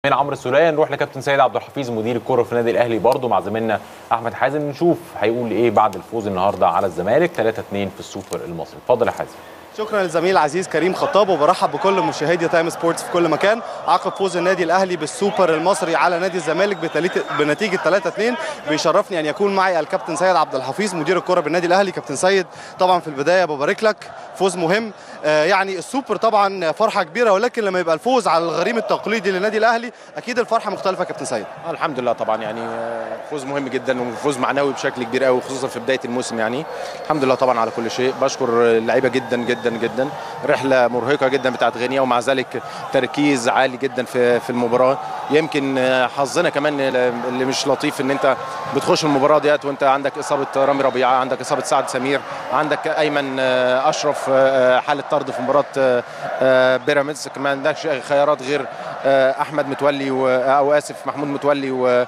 من عمرو السوليه نروح لكابتن سيد عبد الحفيظ مدير الكره في النادي الاهلي برضه مع زميلنا احمد حازم نشوف هيقول ايه بعد الفوز النهارده على الزمالك 3-2 في السوبر المصري اتفضل يا حازم شكرا للزميل العزيز كريم خطاب وبرحب بكل مشاهدي تايم سبورتس في كل مكان عقب فوز النادي الاهلي بالسوبر المصري على نادي الزمالك بتليت- بنتيجه 3-2 بيشرفني ان يكون معي الكابتن سيد عبد الحفيظ مدير الكره بالنادي الاهلي كابتن سيد طبعا في البدايه ببارك لك فوز مهم آه يعني السوبر طبعا فرحه كبيره ولكن لما يبقى الفوز على الغريم التقليدي للنادي الاهلي اكيد الفرحه مختلفه يا كابتن سيد آه، الحمد لله طبعا يعني آه، فوز مهم جدا وفوز معنوي بشكل كبير قوي خصوصا في بدايه الموسم يعني الحمد لله طبعا على كل شيء بشكر اللعيبه جدا جدا جدا رحله مرهقه جدا بتاعت غينيا ومع ذلك تركيز عالي جدا في في المباراه يمكن آه، حظنا كمان اللي مش لطيف ان انت بتخش المباراه ديت وانت عندك اصابه رامي ربيعه عندك اصابه سعد سمير عندك ايمن آه، اشرف آه، حاله طرد في مباراه آه، آه، بيراميدز كمان عندكش خيارات غير آه، احمد متولي و- او اسف محمود متولي و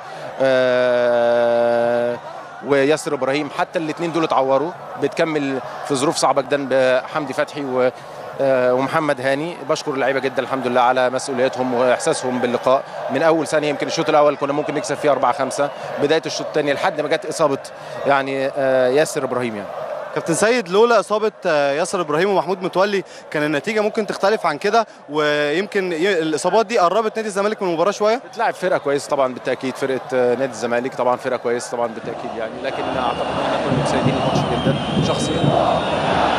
آه، وياسر ابراهيم حتى الاثنين دول اتعوروا بتكمل في ظروف صعبه جدا بحمدي فتحي و آه، ومحمد هاني بشكر اللعيبه جدا الحمد لله على مسؤوليتهم واحساسهم باللقاء من اول ثانيه يمكن الشوط الاول كنا ممكن نكسب فيه 4 5 بدايه الشوط الثاني لحد ما جت اصابه يعني آه، ياسر ابراهيم يعني كابتن سيد لولا اصابه آه، ياسر ابراهيم ومحمود متولي كان النتيجه ممكن تختلف عن كده ويمكن ي- الاصابات دي قربت نادي الزمالك من المباراه شويه بتلعب فرقه كويسه طبعا بالتاكيد فرقه آه، نادي الزمالك طبعا فرقه كويسه طبعا بالتاكيد يعني لكن اعتقد ان احنا كنا مسيدين الماتش جدا شخصيا